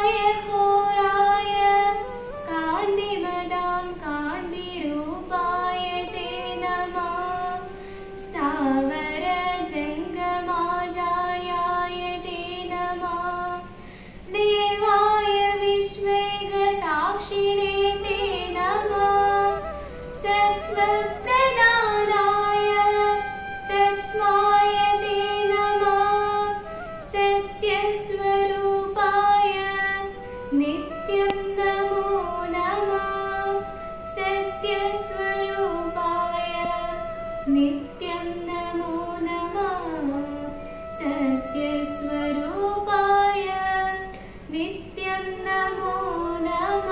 घोराय कान्तिमदां कान्तिरूपाय ते नमः स्थावरजङ्गमाजायाय ते नमः देवाय विश्वेगसाक्षिणे ते नमः सत्त्वप्रदानाय तत्त्वाय ते नमः सत्यस्वरूपाय नित्यं नमो नमः सत्यस्वरूपाय नित्यं नमो नमः सत्यस्वरूपाय नित्यं नमो नमः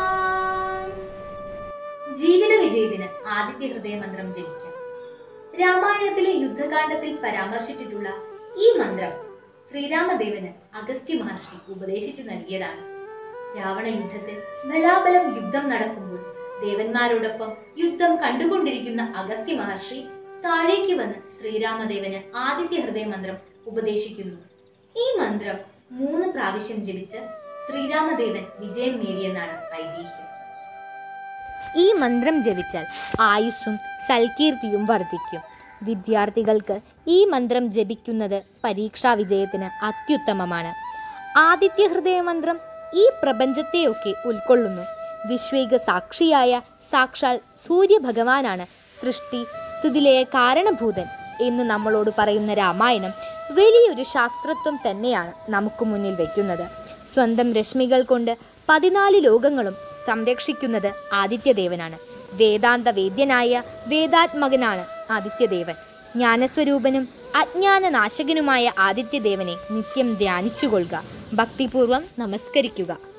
ജീവിത വിജയത്തിന് ആദിത്യ ഹൃദയ മന്ത്രം ജപിക്കാം രാമായണത്തിലെ യുദ്ധകാണ്ഡത്തിൽ പരാമർശിച്ചിട്ടുള്ള ഈ മന്ത്രം ശ്രീരാമദേവന് അഗസ്ത്യ മഹർഷി ഉപദേശിച്ചു നൽകിയതാണ് രാവണ യുദ്ധത്തിൽ ബലാബലം യുദ്ധം നടക്കുമ്പോൾ ദേവന്മാരോടൊപ്പം യുദ്ധം കണ്ടുകൊണ്ടിരിക്കുന്ന അഗസ്ത്യ മഹർഷി താഴേക്ക് വന്ന് ശ്രീരാമദേവന് ആദിത്യ ഹൃദയ മന്ത്രം ഉപദേശിക്കുന്നു ഈ മന്ത്രം മൂന്ന് പ്രാവശ്യം ജപിച്ച് ശ്രീരാമദേവൻ വിജയം നേടിയെന്നാണ് ഐതിഹ്യം ഈ മന്ത്രം ജപിച്ചാൽ ആയുസ്സും സൽകീർത്തിയും വർദ്ധിക്കും വിദ്യാർത്ഥികൾക്ക് ഈ മന്ത്രം ജപിക്കുന്നത് പരീക്ഷാ വിജയത്തിന് അത്യുത്തമമാണ് ആദിത്യ ഹൃദയ മന്ത്രം ഈ പ്രപഞ്ചത്തെയൊക്കെ ഉൾക്കൊള്ളുന്നു വിശ്വേക സാക്ഷിയായ സാക്ഷാൽ സൂര്യഭഗവാനാണ് സൃഷ്ടി സ്ഥിതിലയ കാരണഭൂതൻ എന്ന് നമ്മളോട് പറയുന്ന രാമായണം വലിയൊരു ശാസ്ത്രത്വം തന്നെയാണ് നമുക്ക് മുന്നിൽ വയ്ക്കുന്നത് സ്വന്തം രശ്മികൾ കൊണ്ട് പതിനാല് ലോകങ്ങളും സംരക്ഷിക്കുന്നത് ആദിത്യദേവനാണ് വേദാന്ത വേദ്യനായ വേദാത്മകനാണ് ആദിത്യദേവൻ ജ്ഞാനസ്വരൂപനും അജ്ഞാന നാശകനുമായ ആദിത്യദേവനെ നിത്യം ധ്യാനിച്ചുകൊള്ളുക ഭക്തിപൂർവം നമസ്കരിക്കുക